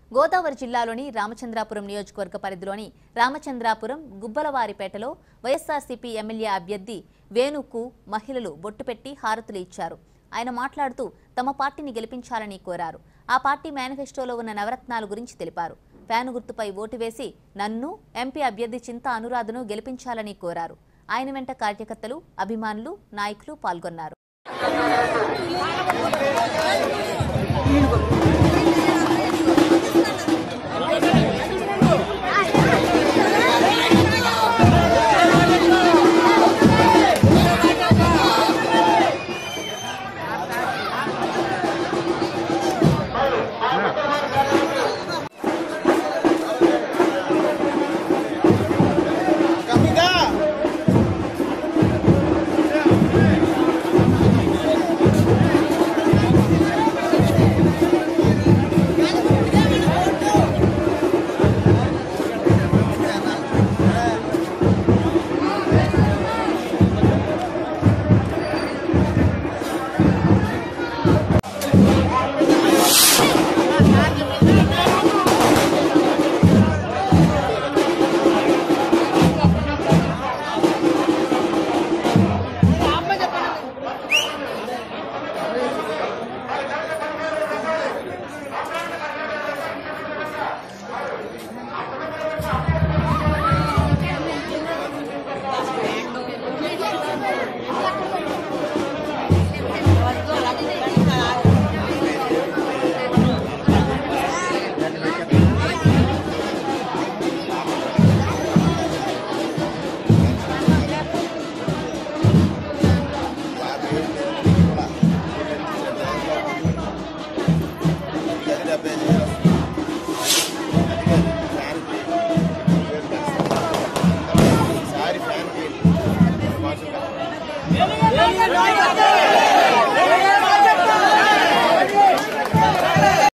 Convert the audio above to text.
గోదావరి జిల్లాలోని రామచంద్రాపురం నియోజకవర్గ పరిధిలోని రామచంద్రాపురం గుబ్బలవారిపేటలో వైఎస్ఆర్సీపీ ఎమ్మెల్యే అభ్యర్థి వేణుకు మహిళలు బొట్టు పెట్టి హారతులు ఇచ్చారు ఆయన మాట్లాడుతూ తమ పార్టీని గెలిపించాలని కోరారు ఆ పార్టీ మేనిఫెస్టోలో ఉన్న నవరత్నాల గురించి తెలిపారు ఫ్యాను గుర్తుపై ఓటు వేసి నన్ను ఎంపీ అభ్యర్థి చింత అనురాధను గెలిపించాలని కోరారు ఆయన వెంట కార్యకర్తలు అభిమానులు నాయకులు పాల్గొన్నారు సారీ ఫ్యాన్